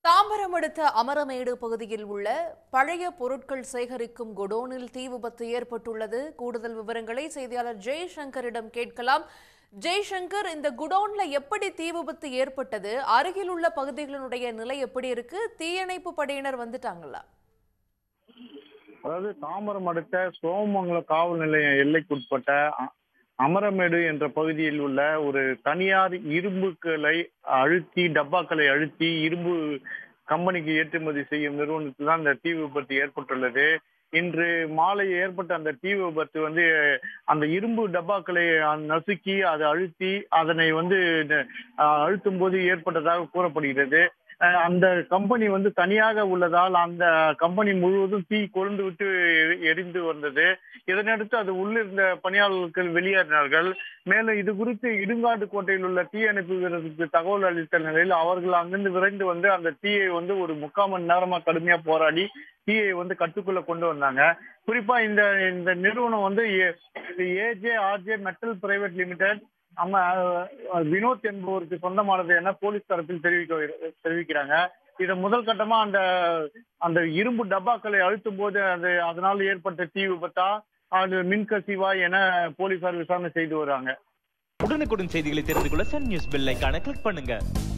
தாம்பரம் அடுத்த அமரமேடு பகுதியில் உள்ள பழைய பொருட்கள் சேகரிக்கும் குடோனில் தீ விபத்து ஏற்பட்டுள்ளது கூடுதல் விவரங்களை செய்தியாளர் ஜெய்சங்கரிடம் கேட்கலாம் ஜெய்சங்கர் இந்த குடோன்ல எப்படி தீ விபத்து ஏற்பட்டது அருகில் உள்ள பகுதிகளினுடைய நிலை எப்படி இருக்கு தீயணைப்பு படையினர் வந்துட்டாங்களா அதாவது தாம்பரம் அடுத்த சோமங்கலம் காவல் நிலைய எல்லைக்குட்பட்ட அ- அமரமேடு என்ற பகுதியில் உள்ள ஒரு தனியார் இரும்புகளை அழுத்தி டப்பாக்களை அழுத்தி இரும்பு கம்பெனிக்கு ஏற்றுமதி செய்யும் நிறுவனத்தில் தான் இந்த தீ விபத்து ஏற்பட்டுள்ளது இன்று மாலை ஏற்பட்ட அந்த தீ விபத்து வந்து அந்த இரும்பு டப்பாக்களை நசுக்கி அதை அழுத்தி அதனை வந்து அஹ், அழுத்தும் போது ஏற்பட்டதாக கூறப்படுகிறது அஹ் அந்த கம்பெனி வந்து தனியாக உள்ளதால் அந்த கம்பெனி முழுவதும் தீ கொழுந்து விட்டு எரி- எரிந்து வந்தது இதனையடுத்து அது உள்ளிருந்த பணியாளர்கள் வெளியேறினார்கள் மேலும் இது குறித்து இடுங்காடு கோட்டையில் உள்ள தீயணைப்பு வீரருக்கு தகவல் அளித்த நிலையில் அவர்கள் அங்கிருந்து விரைந்து வந்து அந்த தீயை வந்து ஒரு முக்கால் மணி நேரமா கடுமையா போராடி தீயை வந்து கட்டுக்குள்ள கொண்டு வந்தாங்க குறிப்பா இந்த இந்த நிறுவனம் வந்து AJ RJ metal private limited நம்ம அஹ், வினோத் என்பவருக்கு சொந்தமானது என போலீஸ் தரப்பில் தெரிவிக்க தெரிவிக்கிறாங்க இதை முதல் கட்டமா அந்த அந்த இரும்பு டப்பாக்களை அழுத்தும் போது அது அதனால் ஏற்பட்ட தீ விபத்தா அது மின்கசிவா என போலீசார் விசாரணை செய்து வராங்க உடனுக்குடன் செய்திகளை தெரிந்து கொள்ள சன் நியூஸ் பெல் ஐகானை கிளிக் பண்ணுங்க